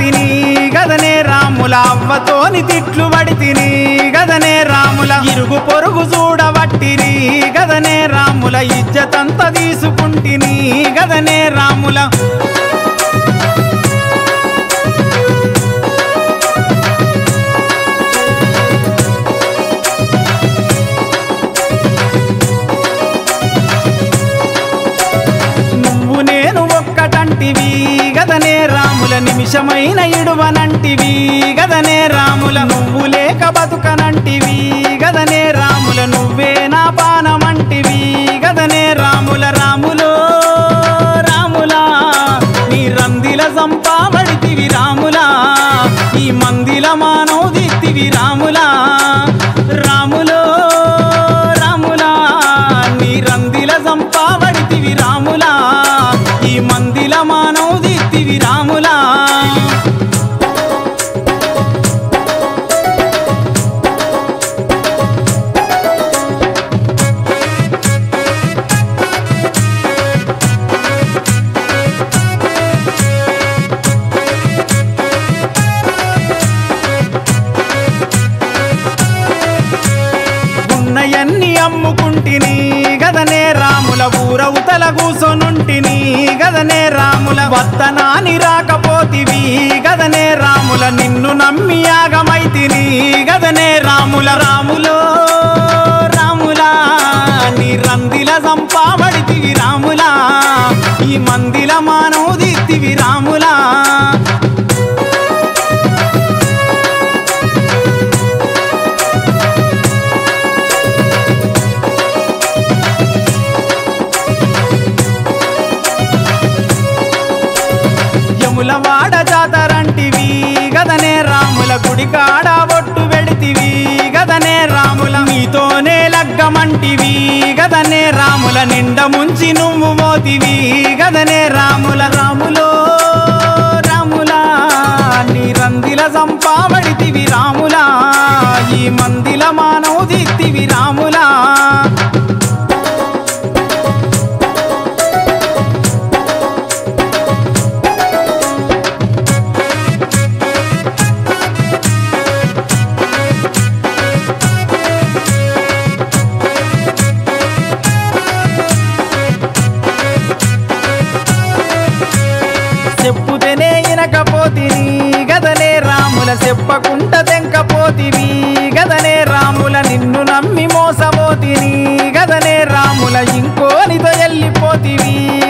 పడితిని గదనే రాముల అవ్వతోని తిట్లు పడితిని గదనే రాముల ఇరుగు పొరుగు చూడబట్టిరి గదనే రాముల ఇజ్జతంత తీసుకుంటిని గదనే రాముల నువ్వు నేను ఒక్కటంటివి గదనే రాముల నిమిషమైన ఇడువనంటివి గదనే రాముల నువ్వు లేక బతుకనంటివి గదనే రాముల నువ్వే నా పానమంటివి గదనే రాముల రాములో రాములా నీ రందిల సంపాబడితివి రాములా ఈ మందిల మానవు దిత్తివి రాములా రాములో రాములా నీ రందిల సంపాబడితివి రాములా ఈ మందిల మానవు దిత్తివి రాములా ఉన్నయన్ని అమ్ముకుంటిని గదనే రాముల ఊరవుతల కూసొనుంటిని గదనే రాముల వత్తనాని రాకపోతివి గదనే రాముల నిన్ను నమ్మి యాగమైతిని గదనే రాముల రాములో రాములా నీ రందిల సంపాబడితివి రాములా ఈ మందిల మానవు దిత్తివి రాములా యములవాడ జాతరంటివి గదనే రాముల గుడి కాడ బొట్టు పెడితివి గదనే రాముల నీతోనే లగ్గమంటివి గదనే రాముల నిండ ముంచి నువ్వు మోతివి గదనే రాముల రాములో రాములా నీ రందిల సంపాబడితివి రాములా ఈ మందిల మానవు దిత్తివి రాములా చెప్పుతేనే ఇనకపోతిని గదనే రాముల చెప్పకుంట తెంకపోతివి గదనే రాముల నిన్ను నమ్మి మోసపోతిని గదనే రాముల ఇంకోనితో వెళ్ళిపోతివి